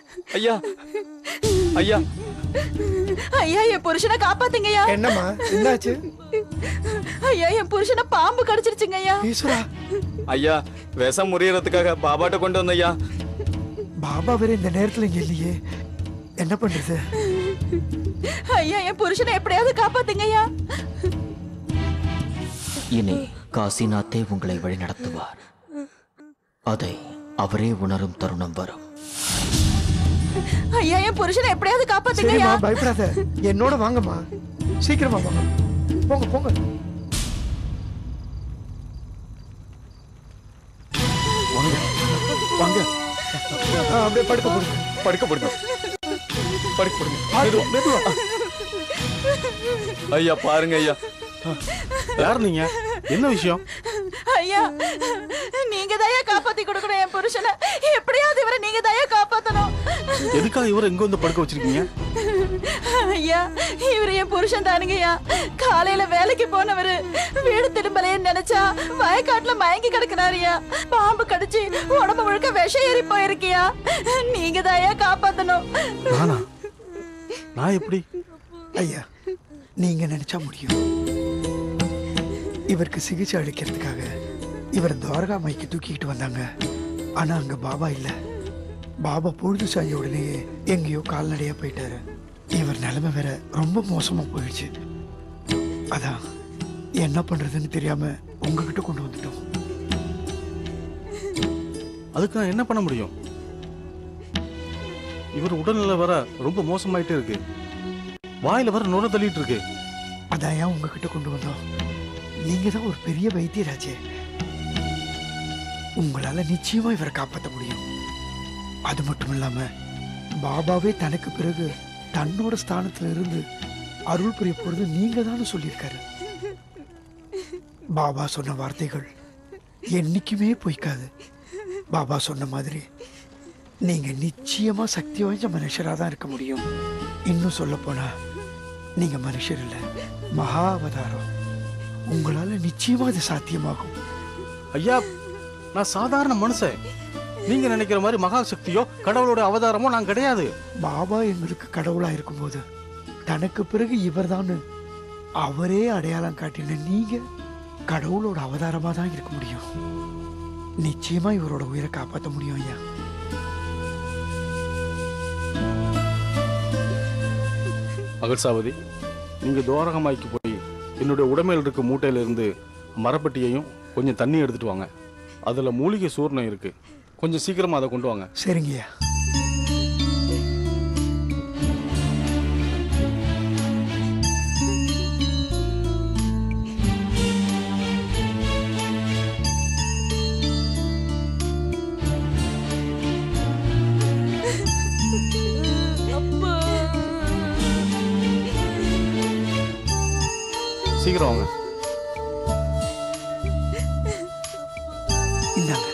ஐயா ஐயா ஐயா என் புருஷனை காப்பாத்துங்கய்யா என்னம்மா என்னாச்சு ஐயா என் புருஷனை பாம்பு கடிச்சிருச்சுங்க ஐயா ஈஸ்வரா ஐயா விஷம் முறியறதுக்காக பாபாட்ட கொண்டு வந்த ஐயா பாபா வேற இந்த நேரத்துல இங்க இல்லையே என்ன பண்றது ஐயா என் புருஷனை எப்படியாவது காப்பாத்துங்க ஐயா இனி காசிநாத்தே உங்களை வழிநடத்துவார் அதை அவரே உணரும் தருணம் வரும் ஐயா என் புருஷனை எப்படியாவது காப்பாத்துங்க சரிம்மா ஐயா பயப்படாத என்னோட வாங்கம்மா சீக்கிரமா வாங்க போங்க போங்க வாங்க வாங்க ஆ, அப்படியே படுக்க போடுங்க படுக்க படுங்க படுக்க படுங்க மெதுவா, மெதுவா. ஐயா பாருங்க ஐயா யார் நீங்க என்ன விஷயம் ஐயா நீங்க தயா காப்பாத்தி கொடுக்கணும் என் புருஷனை எப்படியாவது இவரை நீங்க தயா காப்பாத்தணும் எதுக்காக இவரை எங்க வந்து படுக்க வச்சிருக்கீங்க ஐயா இவர் என் புருஷன் தானுங்கய்யா காலையில வேலைக்கு போனவரு வீடு திரும்பலையேன்னு நினைச்சா வயக்காட்டுல மயங்கி கிடக்குறாருயா பாம்பு கடிச்சு உடம்பு முழுக்க விஷம் ஏறி போயிருக்கியா நீங்க தாயா காப்பாத்தணும் நானா நான் எப்படி ஐயா நீங்க நினைச்சா முடியும் இவருக்கு சிகிச்சை அளிக்கிறதுக்காக இவர் துவாரகா மைக்கு தூக்கிக்கிட்டு வந்தாங்க ஆனா அங்க பாபா இல்ல பாபா பொழுது சாஞ்ச உடனேயே எங்கேயோ கால்நடையா போயிட்டாரு இவர் நிலைமை வேற ரொம்ப மோசமா போயிடுச்சு அதான் என்ன பண்றதுன்னு தெரியாம உங்ககிட்ட கொண்டு வந்துட்டோம் அதுக்கு நான் என்ன பண்ண முடியும் இவர் உடல்நிலை வர ரொம்ப மோசமாயிட்டே இருக்கு வாயில வர நுர தள்ளிட்டு இருக்கு அதான் ஏன் உங்ககிட்ட கொண்டு வந்தோம் நீங்க தான் ஒரு பெரிய வைத்தியராச்சே உங்களால நிச்சயமா இவரை காப்பாற்ற முடியும் அது மட்டும் இல்லாம பாபாவே தனக்கு பிறகு தன்னோட ஸ்தானத்துல இருந்து அருள் புரிய போறது நீங்க தான் சொல்லியிருக்காரு பாபா சொன்ன வார்த்தைகள் என்னைக்குமே பொய்க்காது பாபா சொன்ன மாதிரி நீங்க நிச்சயமா சக்தி வாய்ந்த மனுஷராக தான் இருக்க முடியும் இன்னும் சொல்ல போனா நீங்க மனுஷர் இல்ல மகா அவதாரம் உங்களால நிச்சயமா இது சாத்தியமாகும் ஐயா நான் சாதாரண மனுஷன் நீங்க நினைக்கிற மாதிரி மகா சக்தியோ கடவுளோட அவதாரமோ நான் கிடையாது பாபா எங்களுக்கு கடவுளா இருக்கும்போது தனக்கு பிறகு இவர்தான் அவரே அடையாளம் காட்டின நீங்க கடவுளோட அவதாரமா தான் இருக்க முடியும் நிச்சயமா இவரோட உயிரை காப்பாற்ற முடியும் ஐயா அகல்சாவதி நீங்க துவாரகமாய்க்கு போய் என்னுடைய உடமையில் இருக்க மூட்டையில இருந்து மரப்பட்டியையும் கொஞ்சம் தண்ணி எடுத்துட்டு வாங்க அதுல மூலிகை சூர்ணம் இருக்கு கொஞ்சம் சீக்கிரமா அதை கொண்டு வாங்க சரிங்கய்யா சீக்கிரம் வாங்க இந்தாங்க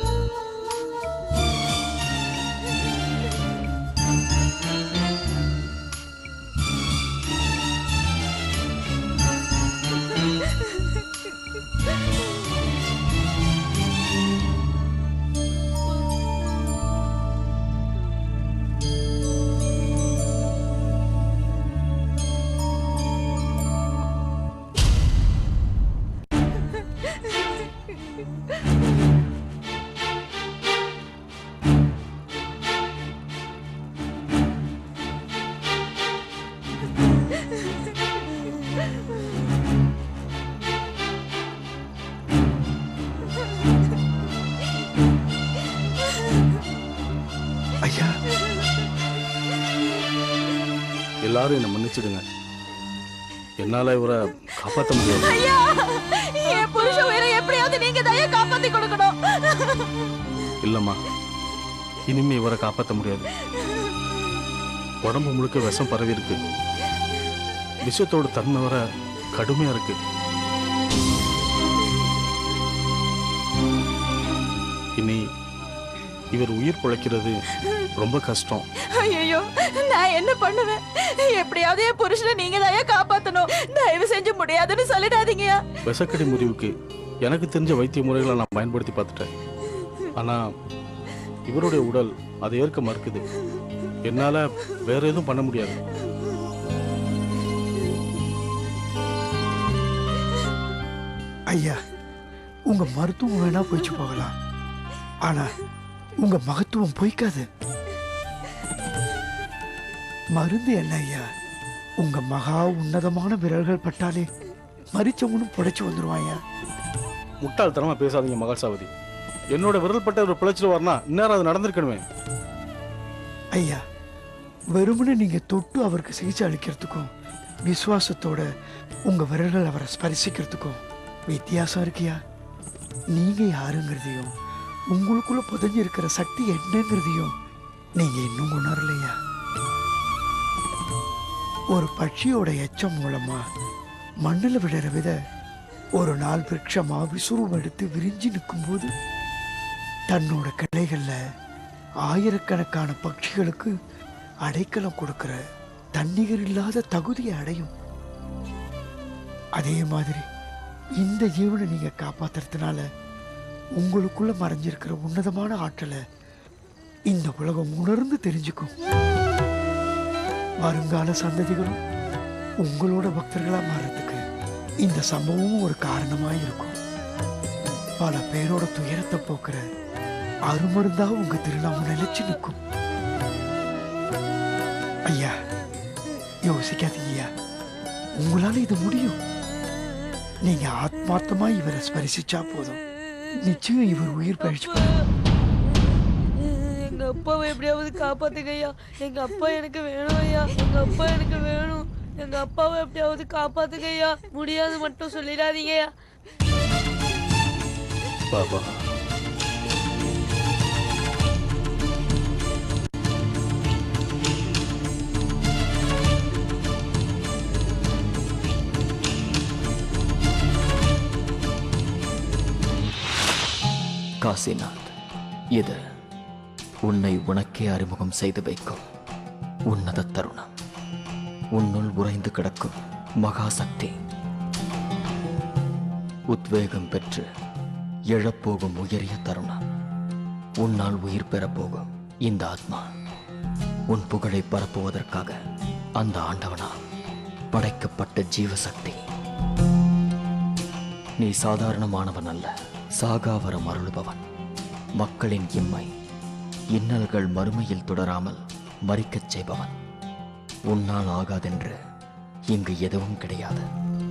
ஐயா எல்லாரும் என்னை மன்னிச்சிடுங்க என்னால இவரை காப்பாற்ற முடியாது ஐயா என் புருஷ உயிரை எப்படியாவது நீங்க தயா காப்பாத்தி கொடுக்கணும் இல்லம்மா இனிமே இவரை காப்பாற்ற முடியாது உடம்பு முழுக்க விஷம் பரவி இருக்கு விஷத்தோட தன்மை வர கடுமையா இருக்கு இனி இவர் உயிர் பிழைக்கிறது ரொம்ப கஷ்டம் ஐயோ நான் என்ன பண்ணுவேன் எப்படியாவது என் புருஷனை நீங்க தயா காப்பாத்தணும் தயவு செஞ்சு முடியாதுன்னு சொல்லிடாதீங்கயா விஷக்கடி முறிவுக்கு எனக்கு தெரிஞ்ச வைத்திய முறைகளை நான் பயன்படுத்தி பார்த்துட்டேன் ஆனா இவருடைய உடல் அதை ஏற்க மறுக்குது என்னால வேற எதுவும் பண்ண முடியாது ஐயா உங்க மருத்துவம் வேணா போயிச்சு போகலாம் ஆனா உங்க மகத்துவம் பொய்க்காது மருந்து என்ன ஐயா உங்க மகா உன்னதமான விரல்கள் பட்டாலே மறிச்சவனும் புடைச்சு வந்துருவாயா முட்டாள்தனமா பேசாதீங்க மகாசாவதி என்னோட விரல் பட்ட ஒரு பிழைச்சிட்டு வரனா இந்நேரம் அது நடந்திருக்கணுமே ஐயா வெறுமனே நீங்க தொட்டு அவருக்கு சிகிச்சை அளிக்கிறதுக்கும் விசுவாசத்தோட உங்க விரல்கள் அவரை ஸ்பரிசிக்கிறதுக்கும் வித்தியாசம் இருக்கியா நீங்க யாருங்கிறதையும் உங்களுக்குள்ள புதைஞ்சு இருக்கிற சக்தி என்னங்கிறதையும் நீங்க இன்னும் உணரலையா ஒரு பட்சியோட எச்சம் மூலமா மண்ணில் விடுற வித ஒரு நாள் விருட்சமா விசுரூபம் எடுத்து விரிஞ்சு நிற்கும்போது தன்னோட கிளைகள்ல ஆயிரக்கணக்கான பட்சிகளுக்கு அடைக்கலம் கொடுக்கிற தன்னிகர் இல்லாத தகுதியை அடையும் அதே மாதிரி இந்த ஜீவனை நீங்க காப்பாத்துறதுனால உங்களுக்குள்ள மறைஞ்சிருக்கிற உன்னதமான ஆற்றலை இந்த உலகம் உணர்ந்து தெரிஞ்சுக்கும் வருங்கால சந்ததிகளும் உங்களோட பக்தர்களா மாறதுக்கு இந்த சம்பவமும் ஒரு காரணமா இருக்கும் பல பேரோட துயரத்தை போக்குற அருமருந்தா உங்க திருநாமம் நிலைச்சு நிற்கும் ஐயா யோசிக்காதீங்க ஐயா உங்களால இது முடியும் நீங்க ஆத்மார்த்தமா இவரை ஸ்பரிசிச்சா போதும் நிச்சயம் இவர் உயிர் பழிச்சு எங்க அப்பாவை எப்படியாவது காப்பாத்துங்க ஐயா எங்க அப்பா எனக்கு வேணும் ஐயா எங்க அப்பா எனக்கு வேணும் எங்க அப்பாவை எப்படியாவது காப்பாத்துங்க ஐயா முடியாது மட்டும் சொல்லிடாதீங்க ஐயா பாபா காசிநாத் இது உன்னை உனக்கே அறிமுகம் செய்து வைக்கும் உன்னத தருணம் உன்னுள் உறைந்து கிடக்கும் மகாசக்தி உத்வேகம் பெற்று எழப்போகும் உயரிய தருணம் உன்னால் உயிர் பெறப்போகும் இந்த ஆத்மா உன் புகழை பரப்புவதற்காக அந்த ஆண்டவனால் படைக்கப்பட்ட ஜீவசக்தி நீ சாதாரணமானவன் அல்ல சாகாவரம் அருளுபவன் மக்களின் இம்மை இன்னல்கள் மறுமையில் தொடராமல் மறிக்கச் செய்பவன் உன்னால் ஆகாதென்று இங்கு எதுவும் கிடையாது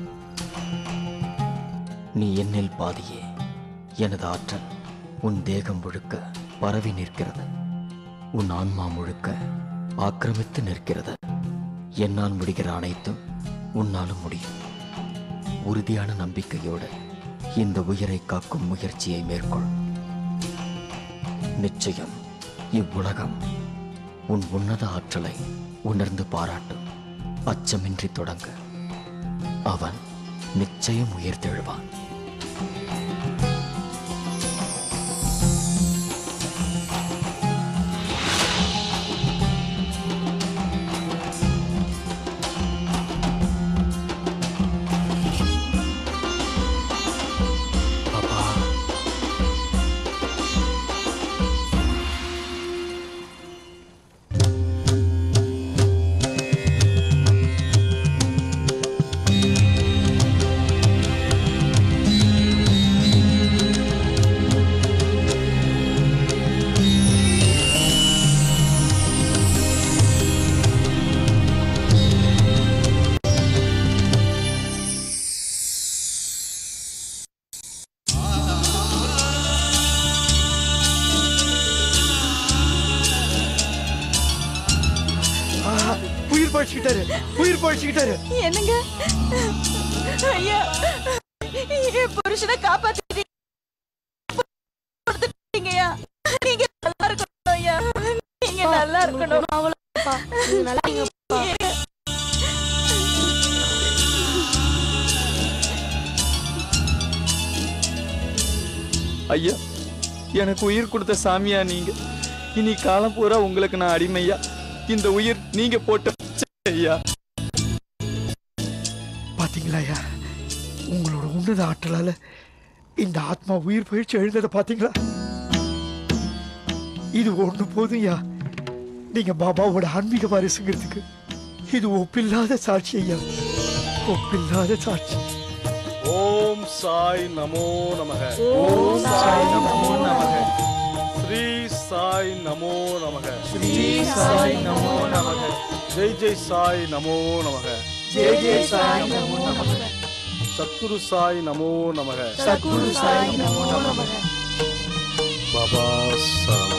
நீ என்னில் பாதியே எனது ஆற்றல் உன் தேகம் முழுக்க பரவி நிற்கிறது உன் ஆன்மா முழுக்க ஆக்கிரமித்து நிற்கிறது என்னால் முடிகிற அனைத்தும் உன்னாலும் முடியும் உறுதியான நம்பிக்கையோடு இந்த உயிரை காக்கும் முயற்சியை மேற்கொள் நிச்சயம் இவ்வுலகம் உன் உன்னத ஆற்றலை உணர்ந்து பாராட்டும் அச்சமின்றி தொடங்க அவன் நிச்சயம் உயிர்த்தெழுவான் பாப்பா ஆஹா, உயிர் பழிச்சுக்கிட்டாரு உயிர் பழிச்சுக்கிட்டாரு என்னங்க ஐயா என் புருஷனை காப்பாத்திட்டீங்கய்யா நீங்க நல்லா இருக்கணும் ஐயா நீங்க நல்லா இருக்கணும் அப்பா நீங்க நல்லா இருங்கப்பா. ஐயா எனக்கு உயிர் கொடுத்த சாமியா நீங்க இனி காலம் பூரா உங்களுக்கு நான் அடிமையா இந்த உயிர் நீங்க போட்ட ஐயா பாத்தீங்களா ஐயா உங்களோட உன்னத ஆற்றலால இந்த ஆத்மா உயிர் பயிற்சி எழுந்ததை பாத்தீங்களா இது ஒண்ணு போதும் ஐயா நீங்க பாபாவோட ஆன்மீக வாரிசுங்கிறதுக்கு இது ஒப்பில்லாத சாட்சி ஐயா ஒப்பில்லாத சாட்சி ஓம் சாய் நமோ நமக ஓம் சாய் நமோ நமக ஸ்ரீ சாய் நமோ நமக ஸ்ரீ சாய் நமோ நமக ஜெய் ஜெய் சாய் நமோ நமக ஜெய ஜெய சாய் நமோ நமக சத்குரு சாய் நமோ நமக சத்குரு சாய் நமோ நமக பாபா சாய்